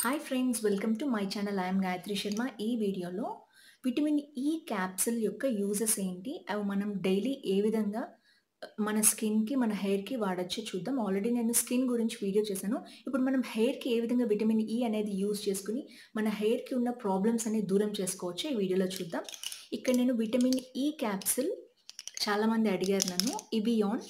Hi friends welcome to my channel I'm Gayatri Sharma ఈ వీడియోలో vitamin E capsule యొక్క uses ఏంటి అవి మనం డైలీ ఏ విధంగా మన స్కిన్కి మన హెయిర్కి వాడచ్చో చూద్దాం ఆల్రెడీ నేను స్కిన్ గురించి వీడియో చేశాను ఇప్పుడు మనం హెయిర్కి ఏ విధంగా విటమిన్ ఈ అనేది యూజ్ చేసుకుని మన హెయిర్కి ఉన్న ప్రాబ్లమ్స్ అనేది దూరం చేసుకోవచ్చు ఈ వీడియోలో చూద్దాం ఇక్కడ నేను విటమిన్ ఈ క్యాప్సిల్ చాలామంది అడిగారు నన్ను Evion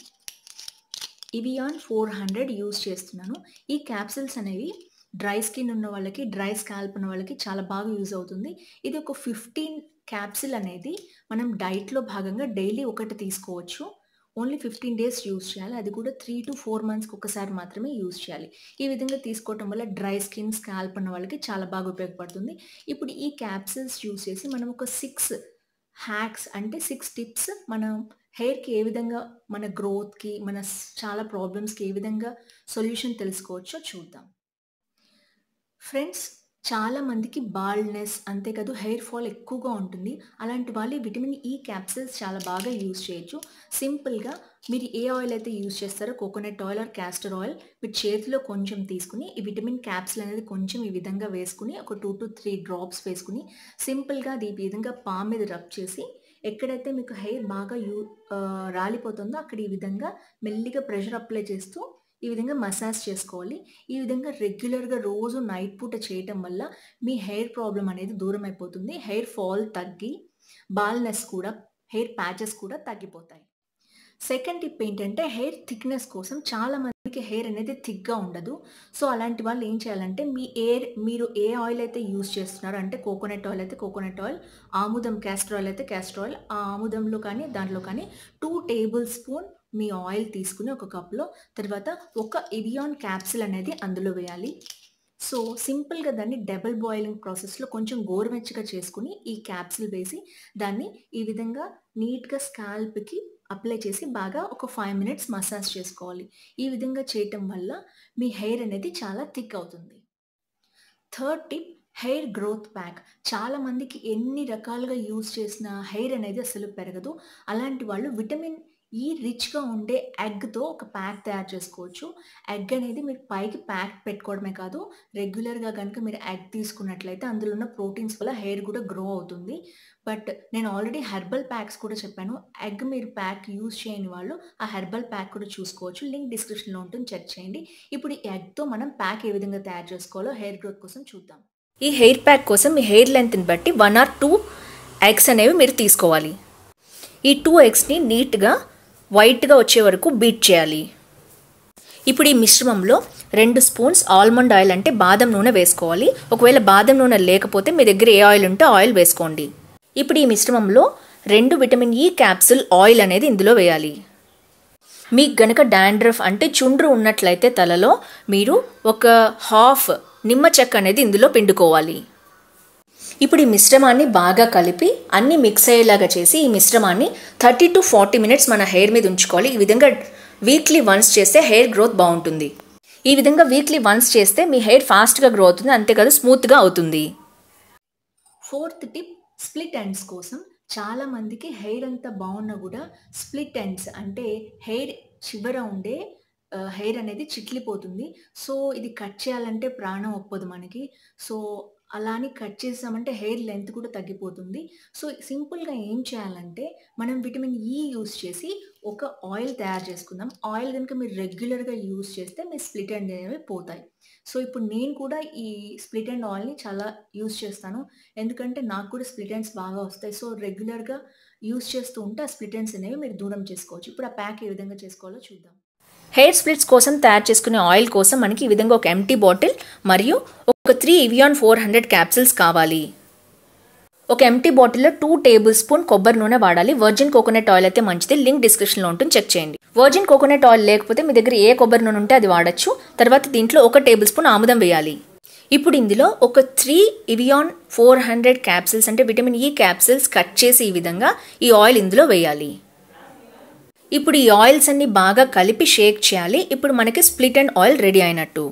Evion four hundred use చేస్తున్నాను ఈ క్యాప్సిల్స్ అనేవి డ్రై స్కిన్ ఉన్న వాళ్ళకి డ్రై స్కాల్ప్ ఉన్న వాళ్ళకి చాలా బాగా యూజ్ అవుతుంది ఇది ఒక ఫిఫ్టీన్ క్యాప్సిల్ అనేది మనం డైట్లో భాగంగా డైలీ ఒకటి తీసుకోవచ్చు ఓన్లీ ఫిఫ్టీన్ డేస్ యూజ్ చేయాలి అది కూడా త్రీ టు ఫోర్ మంత్స్కి ఒకసారి మాత్రమే యూజ్ చేయాలి ఈ విధంగా తీసుకోవటం వల్ల డ్రై స్కిన్ స్కాల్ప్ ఉన్న వాళ్ళకి చాలా బాగా ఉపయోగపడుతుంది ఇప్పుడు ఈ క్యాప్సిల్స్ యూజ్ చేసి మనం ఒక సిక్స్ హ్యాక్స్ అంటే సిక్స్ టిప్స్ మనం హెయిర్కి ఏ విధంగా మన గ్రోత్కి మన చాలా ప్రాబ్లమ్స్కి ఏ విధంగా సొల్యూషన్ తెలుసుకోవచ్చో చూద్దాం ఫ్రెండ్స్ చాలా మందికి బాల్డ్నెస్ అంతేకాదు హెయిర్ ఫాల్ ఎక్కువగా ఉంటుంది అలాంటి వాళ్ళు విటమిన్ ఈ క్యాప్సిల్స్ చాలా బాగా యూజ్ చేయొచ్చు సింపుల్గా మీరు ఏ ఆయిల్ అయితే యూజ్ చేస్తారో coconut oil or castor oil మీరు చేతిలో కొంచెం తీసుకుని ఈ విటమిన్ క్యాప్సిల్ అనేది కొంచెం ఈ విధంగా వేసుకుని ఒక టూ టు త్రీ డ్రాప్స్ వేసుకుని సింపుల్గా అది ఈ విధంగా పామ్ మీద రబ్ చేసి ఎక్కడైతే మీకు హెయిర్ బాగా యూ రాలిపోతుందో అక్కడ ఈ విధంగా మెల్లిగా ప్రెషర్ అప్లై చేస్తూ ఈ విధంగా మసాజ్ చేసుకోవాలి ఈ విధంగా రెగ్యులర్గా రోజు నైట్ పూట చేయటం వల్ల మీ హెయిర్ ప్రాబ్లం అనేది దూరం అయిపోతుంది హెయిర్ ఫాల్ తగ్గి బాల్నెస్ కూడా హెయిర్ ప్యాచెస్ కూడా తగ్గిపోతాయి సెకండ్ టిప్ ఏంటంటే హెయిర్ థిక్నెస్ కోసం చాలా మందికి హెయిర్ అనేది థిక్గా ఉండదు సో అలాంటి వాళ్ళు ఏం చేయాలంటే మీ ఎయిర్ మీరు ఏ ఆయిల్ అయితే యూజ్ చేస్తున్నారో అంటే కోకోనట్ ఆయిల్ అయితే కోకోనట్ ఆయిల్ ఆముదం క్యాస్టర్ ఆయిల్ అయితే క్యాస్టర్ ఆయిల్ ఆ ఆముదంలో కానీ దాంట్లో కానీ టూ టేబుల్ స్పూన్ మీ ఆయిల్ తీసుకుని ఒక కప్లో తర్వాత ఒక ఇవియాన్ క్యాప్సిల్ అనేది అందులో వేయాలి సో సింపుల్గా దాన్ని డబుల్ బాయిలింగ్ ప్రాసెస్లో కొంచెం గోరువెచ్చగా చేసుకుని ఈ క్యాప్సిల్ వేసి దాన్ని ఈ విధంగా నీట్గా స్కాల్ప్కి అప్లై చేసి బాగా ఒక ఫైవ్ మినిట్స్ మసాజ్ చేసుకోవాలి ఈ విధంగా చేయటం వల్ల మీ హెయిర్ అనేది చాలా థిక్ అవుతుంది third tip hair growth pack చాలామందికి ఎన్ని రకాలుగా యూజ్ చేసిన హెయిర్ అనేది అసలు పెరగదు అలాంటి వాళ్ళు విటమిన్ ఈ రిచ్గా ఉండే ఎగ్తో ఒక ప్యాక్ తయారు చేసుకోవచ్చు ఎగ్ అనేది మీరు పైకి ప్యాక్ పెట్టుకోవడమే కాదు రెగ్యులర్గా కనుక మీరు ఎగ్ తీసుకున్నట్లయితే అందులో ఉన్న ప్రోటీన్స్ వల్ల హెయిర్ కూడా గ్రో అవుతుంది బట్ నేను ఆల్రెడీ హెర్బల్ ప్యాక్స్ కూడా చెప్పాను ఎగ్ మీరు ప్యాక్ యూజ్ చేయని వాళ్ళు ఆ హెర్బల్ ప్యాక్ కూడా చూసుకోవచ్చు లింక్ డిస్క్రిప్షన్లో ఉంటుంది చెక్ చేయండి ఇప్పుడు ఈ ఎగ్తో మనం ప్యాక్ ఏ విధంగా తయారు చేసుకోవాలో హెయిర్ గ్రోత్ కోసం చూద్దాం ఈ హెయిర్ ప్యాక్ కోసం మీ హెయిర్ లెంత్ని బట్టి వన్ ఆర్ టూ ఎగ్స్ అనేవి మీరు తీసుకోవాలి ఈ టూ ఎగ్స్ని నీట్గా వైట్గా వచ్చే వరకు బీట్ చేయాలి ఇప్పుడు ఈ మిశ్రమంలో రెండు స్పూన్స్ ఆల్మండ్ ఆయిల్ అంటే బాదం నూనె వేసుకోవాలి ఒకవేళ బాదం నూనె లేకపోతే మీ దగ్గర ఏ ఆయిల్ ఉంటే ఆయిల్ వేసుకోండి ఇప్పుడు ఈ మిశ్రమంలో రెండు విటమిన్ ఈ క్యాప్సుల్ ఆయిల్ అనేది ఇందులో వేయాలి మీకు గనక డాండ్రఫ్ అంటే చుండ్రు ఉన్నట్లయితే తలలో మీరు ఒక హాఫ్ నిమ్మ చెక్క అనేది ఇందులో పిండుకోవాలి ఇప్పుడు ఈ మిశ్రమాన్ని బాగా కలిపి అన్ని మిక్స్ అయ్యేలాగా చేసి ఈ మిశ్రమాన్ని థర్టీ టు ఫార్టీ మినిట్స్ మన హెయిర్ మీద ఉంచుకోవాలి ఈ విధంగా వీక్లీ వన్స్ చేస్తే హెయిర్ గ్రోత్ బాగుంటుంది ఈ విధంగా వీక్లీ వన్స్ చేస్తే మీ హెయిర్ ఫాస్ట్గా గ్రో అవుతుంది అంతేకాదు స్మూత్గా అవుతుంది ఫోర్త్ టిప్ స్ప్లిట్ ఎండ్స్ కోసం చాలా మందికి హెయిర్ అంతా బాగున్నా కూడా స్ప్లిట్ ఎండ్స్ అంటే హెయిర్ చివర ఉండే హెయిర్ అనేది చిట్లిపోతుంది సో ఇది కట్ చేయాలంటే ప్రాణం ఒప్పదు మనకి సో అలా అని కట్ చేసామంటే హెయిర్ లెంత్ కూడా తగ్గిపోతుంది సో సింపుల్గా ఏం చేయాలంటే మనం విటమిన్ ఈ యూస్ చేసి ఒక ఆయిల్ తయారు చేసుకుందాం ఆయిల్ కనుక మీరు రెగ్యులర్గా యూస్ చేస్తే మీ స్ప్లిట్ ఎండ్ అనేవి పోతాయి సో ఇప్పుడు నేను కూడా ఈ స్ప్లిట్ ఎండ్ ఆయిల్ని చాలా యూస్ చేస్తాను ఎందుకంటే నాకు కూడా స్ప్లిట్ ఎండ్స్ బాగా వస్తాయి సో రెగ్యులర్గా యూస్ చేస్తూ ఉంటే ఆ స్ప్లిట్ ఎండ్స్ అనేవి మీరు దూరం చేసుకోవచ్చు ఇప్పుడు ఆ ప్యాక్ ఏ విధంగా చేసుకోవాలో చూద్దాం హెయిర్ స్ప్లిట్స్ కోసం తయారు చేసుకునే ఆయిల్ కోసం మనకి ఈ విధంగా ఒక ఎంటీ బాటిల్ మరియు ఒక three Evion four hundred capsules కావాలి ఒక ఎంటీ బాటిల్లో టూ టేబుల్ స్పూన్ కొబ్బరి నూనె వాడాలి వర్జిన్ కోకోనట్ ఆయిల్ అయితే మంచిది లింక్ డిస్క్రిప్షన్లో ఉంటుంది చెక్ చేయండి వర్జిన్ కోకోనట్ ఆయిల్ లేకపోతే మీ దగ్గర ఏ కొబ్బరి నూనె ఉంటే అది వాడచ్చు తర్వాత దీంట్లో ఒక టేబుల్ స్పూన్ ఆముదం వేయాలి ఇప్పుడు ఇందులో ఒక three Evion four hundred capsules అంటే విటమిన్ ఈ క్యాప్సిల్స్ కట్ చేసి ఈ విధంగా ఈ ఆయిల్ ఇందులో వేయాలి ఇప్పుడు ఈ ఆయిల్స్ అన్ని బాగా కలిపి షేక్ చేయాలి ఇప్పుడు మనకి స్ప్లిట్ అండ్ ఆయిల్ రెడీ అయినట్టు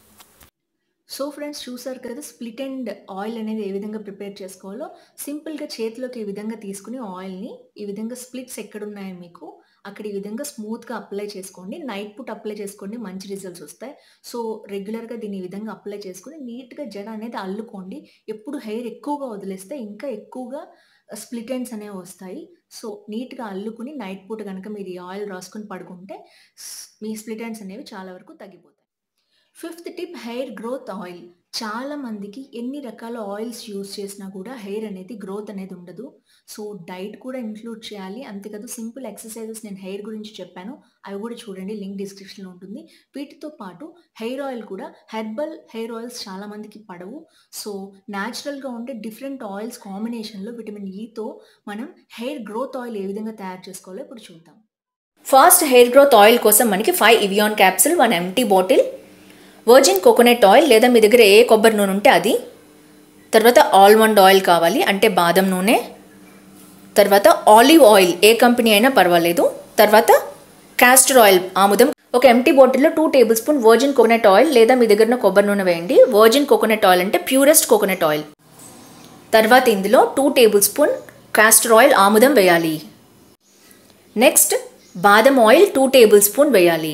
సో ఫ్రెండ్స్ చూసారు కదా స్ప్లిట్ అండ్ ఆయిల్ అనేది ఏ విధంగా ప్రిపేర్ చేసుకోవాలో సింపుల్గా చేతిలోకి ఈ విధంగా తీసుకుని ఆయిల్ని ఈ విధంగా స్ప్లిట్స్ ఎక్కడున్నాయో మీకు అక్కడ ఈ విధంగా స్మూత్‌గా అప్లై చేసుకోండి. నైట్ పూట అప్లై చేసుకోండి మంచి రిజల్ట్స్ వస్తాయి. సో, రెగ్యులర్‌గా దీన్ని ఈ విధంగా అప్లై చేసుకొని నీట్‌గా జడ అనేది అల్లుకోండి. ఎప్పుడు హెయిర్ ఎక్కువగా వదిలేస్తే ఇంకా ఎక్కువగా స్ప్లిట్ ఎండ్స్ అనేవి వస్తాయి. సో, నీట్‌గా అల్లుకుని నైట్ పూట గనక మీరు ఈ ఆయిల్ రాసుకొని పడుకుంటే స్ మీ స్ప్లిట్ ఎండ్స్ అనేవి చాలా వరకు తగ్గిపోతాయి. Fifth tip hair growth oil. చాలా మందికి ఎన్ని రకాల ఆయిల్స్ యూజ్ చేసినా కూడా హెయిర్ అనేది గ్రోత్ అనేది ఉండదు. సో, డైట్ కూడా ఇంక్లూడ్ చేయాలి. అంతేకాదు సింపుల్ ఎక్సర్‌సైజెస్ నేను హెయిర్ గురించి చెప్పాను. అవి కూడా చూడండి లింక్ డిస్క్రిప్షన్‌లో ఉంటుంది. వీటితో పాటు హెయిర్ ఆయిల్ కూడా హెర్బల్ హెయిర్ ఆయిల్స్ చాలా మందికి పడవు. సో, న్యాచురల్‌గా ఉండే డిఫరెంట్ ఆయిల్స్ కాంబినేషన్‌లో విటమిన్ ఇతో మనం హెయిర్ గ్రోత్ ఆయిల్ ఏ విధంగా తయారు చేసుకోవాలో ఇప్పుడు చూద్దాం. ఫాస్ట్ హెయిర్ గ్రోత్ ఆయిల్ కోసం మనకి 5 Evion capsule, 1 empty bottle, virgin coconut oil లేదా మీ దగ్గర ఏ కొబ్బరి నూనె ఉంటే అది, తర్వాత ఆల్మండ్ ఆయిల్ కావాలి అంటే బాదం నూనె, తర్వాత ఆలివ్ ఆయిల్ ఏ కంపెనీ అయినా పర్వాలేదు, తర్వాత కాస్టర్ ఆయిల్ ఆముదం ఒక ఎంప్టీ బాటిల్లో 2 table spoon virgin coconut oil లేదా మీ దగ్గర ఉన్న కొబ్బరి నూనె వేయండి. వర్జిన్ కోకోనట్ ఆయిల్ అంటే ప్యూరెస్ట్ కోకోనట్ ఆయిల్. తర్వాత ఇందులో 2 టేబుల్ స్పూన్ కాస్టర్ ఆయిల్ ఆముదం వేయాలి. నెక్స్ట్ బాదం ఆయిల్ 2 టేబుల్ స్పూన్ వేయాలి.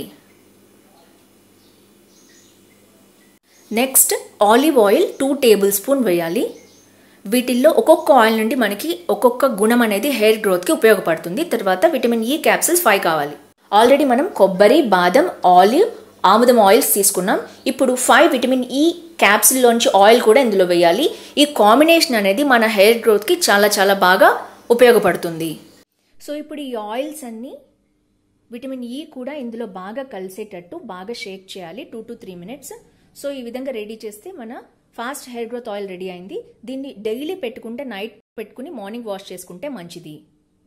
Next olive oil 2 table spoon వేయాలి. వీటిల్లో ఒక్కొక్క ఆయిల్ నుండి మనకి ఒక్కొక్క గుణం అనేది హెయిర్ గ్రోత్కి ఉపయోగపడుతుంది. తర్వాత విటమిన్ ఈ క్యాప్సిల్స్ 5 కావాలి. ఆల్రెడీ మనం కొబ్బరి, బాదం, ఆలివ్, ఆముదం ఆయిల్స్ తీసుకున్నాం. ఇప్పుడు 5 విటమిన్ ఈ క్యాప్సిల్లోంచి ఆయిల్ కూడా ఇందులో వేయాలి. ఈ కాంబినేషన్ అనేది మన హెయిర్ గ్రోత్కి చాలా చాలా బాగా ఉపయోగపడుతుంది. సో, ఇప్పుడు ఈ ఆయిల్స్ అన్నీ విటమిన్ ఈ కూడా ఇందులో బాగా కలిసేటట్టు బాగా షేక్ చేయాలి 2-3 మినిట్స్. సో, ఈ విధంగా రెడీ చేస్తే మన fast hair growth oil ready అయింది. దీన్ని డైలీ పెట్టుకుంటే నైట్ పెట్టుకుని మార్నింగ్ వాష్ చేసుకుంటే మంచిది.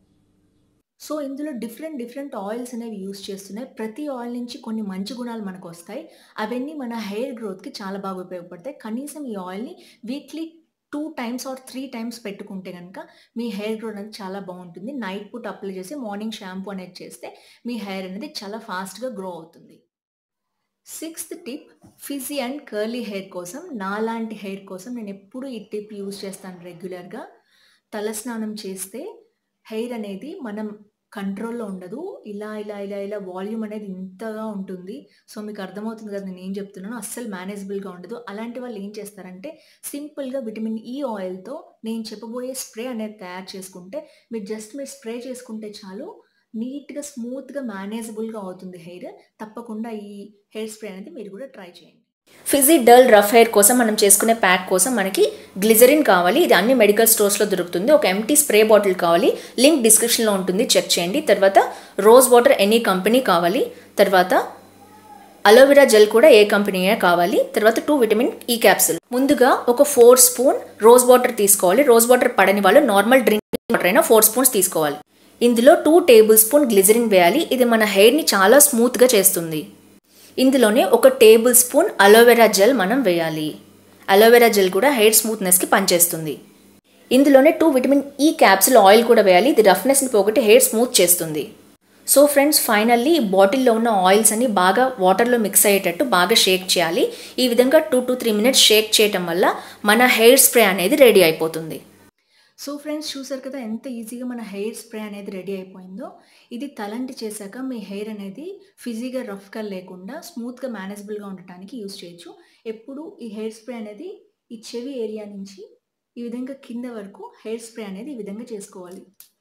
సో, ఇందులో డిఫరెంట్ డిఫరెంట్ ఆయిల్స్ అనేవి యూజ్ చేస్తున్నాయి. ప్రతి ఆయిల్ నుంచి కొన్ని మంచి గుణాలు మనకొస్తాయి. అవన్నీ మన హెయిర్ గ్రోత్‌కి చాలా బాగా ఉపయోగపడతాయి. కనీసం ఈ ఆయిల్‌ని వీక్లీ 2 టైమ్స్ ఆర్ 3 టైమ్స్ పెట్టుకుంటే గనక మీ హెయిర్ గ్రోత్ అనేది చాలా బావుంటుంది. నైట్ పూట అప్లై చేసి మార్నింగ్ షాంపూ అనేది చేస్తే మీ హెయిర్ అనేది చాలా ఫాస్ట్‌గా గ్రో అవుతుంది. Sixth tip frizzy and curly hair కోసం నాలాంటి హెయిర్ కోసం నేనెప్పుడూ ఈ టిప్ యూజ్ చేస్తాను రెగ్యులర్‌గా. తలస్నానం చేస్తే హెయిర్ అనేది మనం కంట్రోల్‌లో ఉండదు. ఇలా ఇలా ఇలా ఇలా వాల్యూమ్ అనేది ఇంతగా ఉంటుంది. సో, మీకు అర్థమవుతుంది కదా నేనేం చెప్తున్నానో అస్సలు మేనేజబుల్‌గా ఉండదు. అలాంటి వాళ్ళు ఏం చేస్తారంటే సింపుల్‌గా విటమిన్ ఈ ఆయిల్‌తో నేను చెప్పబోయే స్ప్రే అనేది తయారు చేసుకుంటే మీరు జస్ట్ మీరు స్ప్రే చేసుకుంటే చాలు నీట్‌గా స్మూత్‌గా మేనేజబుల్‌గా అవుతుంది హెయిర్. తప్పకుండా ఈ హెయిర్ స్ప్రే అనేది మీరు కూడా ట్రై చేయండి. ఫిజీ డల్ రఫ్ హెయిర్ కోసం మనం చేసుకునే ప్యాక్ కోసం మనకి గ్లిజరిన్ కావాలి. ఇది అన్ని మెడికల్ స్టోర్స్‌లో దొరుకుతుంది. ఒక ఎంప్టీ స్ప్రే బాటిల్ కావాలి. లింక్ డిస్క్రిప్షన్‌లో ఉంటుంది చెక్ చేయండి. తర్వాత రోజ్ వాటర్ ఎనీ కంపెనీ కావాలి. తర్వాత అలోవెరా జెల్ కూడా ఏ కంపెనీ అయినా కావాలి. తర్వాత 2 విటమిన్ ఈ క్యాప్సూల్. ముందుగా ఒక 4 స్పూన్ రోజ్ వాటర్ తీసుకోవాలి. రోజ్ వాటర్ పడని వాళ్ళు నార్మల్ డ్రింకింగ్ వాటర్ అయినా 4 స్పూన్స్ తీసుకోవాలి. ఇందులో 2 టేబుల్ స్పూన్ గ్లిజరిన్ వేయాలి. ఇది మన హెయిర్‌ని చాలా స్మూత్‌గా చేస్తుంది. ఇందులోనే ఒక టేబుల్ స్పూన్ అలోవెరా జెల్ మనం వేయాలి. అలోవెరా జెల్ కూడా హెయిర్ స్మూత్‌నెస్‌కి పనిచేస్తుంది. ఇందులోనే 2 విటమిన్ ఈ క్యాప్సూల్ ఆయిల్ కూడా వేయాలి. ఇది రఫ్‌నెస్‌ని పోగొట్టి హెయిర్ స్మూత్ చేస్తుంది. సో ఫ్రెండ్స్ ఫైనల్లీ ఈ బాటిల్లో ఉన్న ఆయిల్స్ అన్ని బాగా వాటర్‌లో మిక్స్ అయ్యేటట్టు బాగా షేక్ చేయాలి. ఈ విధంగా 2-3 మినిట్స్ షేక్ చేయటం వల్ల మన హెయిర్ స్ప్రే అనేది రెడీ అయిపోతుంది. సో, ఫ్రెండ్స్ చూసారు కదా ఎంత ఈజీగా మన హెయిర్ స్ప్రే అనేది రెడీ అయిపోయిందో. ఇది తలంటి చేశాక మీ హెయిర్ అనేది ఫిజీగా రఫ్‌గా లేకుండా స్మూత్‌గా మేనేజబుల్‌గా ఉండటానికి యూజ్ చేయొచ్చు. ఎప్పుడు ఈ హెయిర్ స్ప్రే అనేది ఈ చెవి ఏరియా నుంచి ఈ విధంగా కింద వరకు హెయిర్ స్ప్రే అనేది ఈ విధంగా చేసుకోవాలి.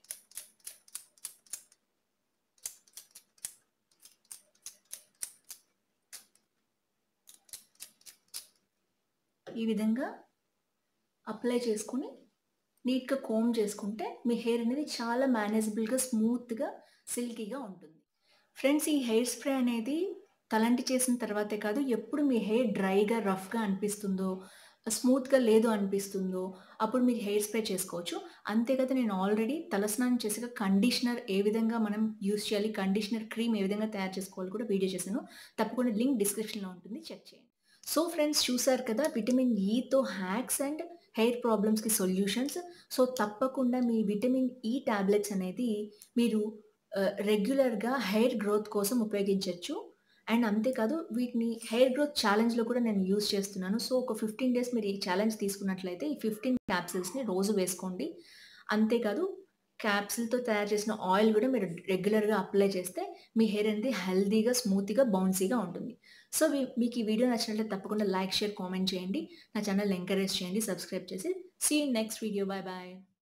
ఈ విధంగా అప్లై చేసుకొని నీట్‌గా కోంబ్ చేసుకుంటే మీ హెయిర్ అనేది చాలా మేనేజబుల్‌గా, స్మూత్‌గా, సిల్కీగా ఉంటుంది. ఫ్రెండ్స్ ఈ హెయిర్ స్ప్రే అనేది తలంటి చేసిన తర్వాతే కాదు ఎప్పుడు మీ హెయిర్ డ్రైగా, రఫ్‌గా అనిపిస్తుందో, స్మూత్‌గా లేదు అనిపిస్తుందో అప్పుడు మీరు హెయిర్ స్ప్రే చేసుకోవచ్చు. అంతే కదా నేను ఆల్రెడీ తలస్నానం చేసాక కండిషనర్ ఏ విధంగా మనం యూజ్ చేయాలి, కండిషనర్ క్రీమ్ ఏ విధంగా తయారు చేసుకోవాలో కూడా వీడియో చేశాను. తప్పకుండా లింక్ డిస్క్రిప్షన్‌లో ఉంటుంది చెక్ చేయండి. సో, ఫ్రెండ్స్ చూసారు కదా విటమిన్ ఈతో హ్యాక్స్ అండ్ హెయిర్ ప్రాబ్లమ్స్‌కి సొల్యూషన్స్. సో, తప్పకుండా మీ విటమిన్ ఈ టాబ్లెట్స్ అనేది మీరు ఆహ్, రెగ్యులర్‌గా హెయిర్ గ్రోత్ కోసం ఉపయోగించొచ్చు. అండ్ అంతేకాదు వీటిని హెయిర్ గ్రోత్ ఛాలెంజ్‌లో కూడా నేను యూజ్ చేస్తున్నాను. సో, ఒక 15 డేస్ మీరు ఈ ఛాలెంజ్ తీసుకున్నట్లయితే ఈ 15 క్యాప్సూల్స్‌ని రోజు వేసుకోండి. అంతేకాదు క్యాప్సిల్‌తో తయారు చేసిన ఆయిల్ గూడా మీరు రెగ్యులర్‌గా అప్లై చేస్తే మీ హెయిర్ అనేది హెల్తీగా, స్మూత్‌గా, బౌన్సీగా ఉంటుంది. సో, వి మీకు ఈ వీడియో నచ్చినట్లయితే తప్పకుండా లైక్, షేర్, కామెంట్ చేయండి. నా ఛానెల్‌ని ఎంకరేజ్ చేయండి. సబ్స్క్రైబ్ చేసి see you in next video. Bye by.